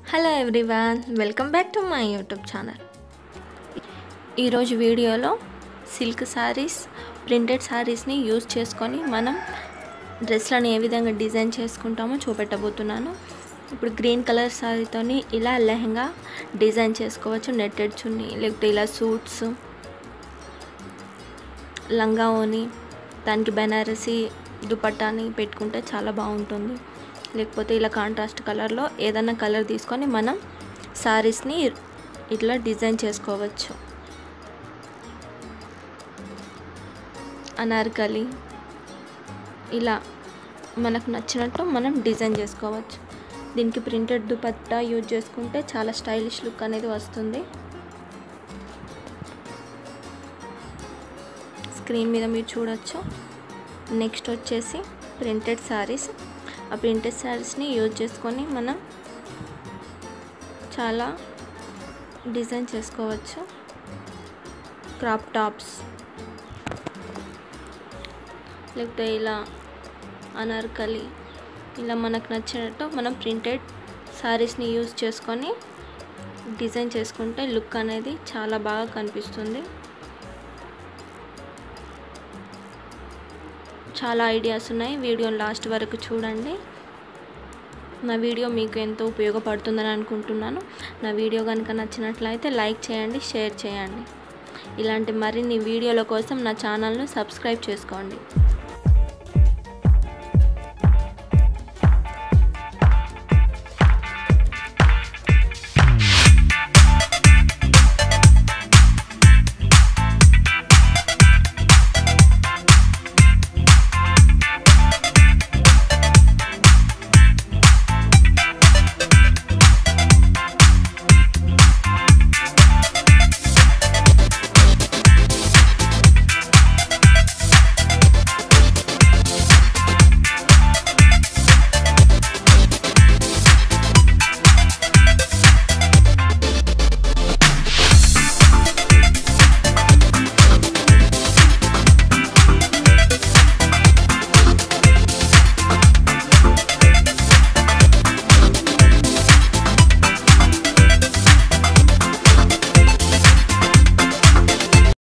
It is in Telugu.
hello everyone welcome back to my YouTube channel ఈరోజు వీడియోలో సిల్క్ శారీస్ ప్రింటెడ్ శారీస్ని యూజ్ చేసుకొని మనం డ్రెస్లను ఏ విధంగా డిజైన్ చేసుకుంటామో చూపెట్టబోతున్నాను ఇప్పుడు గ్రీన్ కలర్ శారీతోని ఇలా లెహంగా డిజైన్ చేసుకోవచ్చు నెట్టెడ్ చున్నీ లేకపోతే ఇలా సూట్స్ లంగా ఓని దానికి బెనారసి దుపట్టాని పెట్టుకుంటే చాలా బాగుంటుంది లేకపోతే ఇలా కాంట్రాస్ట్ కలర్లో ఏదైనా కలర్ తీసుకొని మనం శారీస్ని ఇట్లా డిజైన్ చేసుకోవచ్చు అనార్కలి ఇలా మనకు నచ్చినట్టు మనం డిజైన్ చేసుకోవచ్చు దీనికి ప్రింటెడ్ దుపట్టా యూజ్ చేసుకుంటే చాలా స్టైలిష్ లుక్ అనేది వస్తుంది స్క్రీన్ మీద మీరు చూడొచ్చు నెక్స్ట్ వచ్చేసి ప్రింటెడ్ శారీస్ ఆ ప్రింటెడ్ శారీస్ని యూజ్ చేసుకొని మనం చాలా డిజైన్ చేసుకోవచ్చు క్రాప్ టాప్స్ లేకపోతే ఇలా అనార్కలి ఇలా మనకు నచ్చినట్టు మనం ప్రింటెడ్ శారీస్ని యూజ్ చేసుకొని డిజైన్ చేసుకుంటే లుక్ అనేది చాలా బాగా కనిపిస్తుంది చాలా ఐడియాస్ ఉన్నాయి వీడియోని లాస్ట్ వరకు చూడండి నా వీడియో మీకు ఎంతో ఉపయోగపడుతుందని అనుకుంటున్నాను నా వీడియో కనుక నచ్చినట్లయితే లైక్ చేయండి షేర్ చేయండి ఇలాంటి మరిన్ని వీడియోల కోసం నా ఛానల్ను సబ్స్క్రైబ్ చేసుకోండి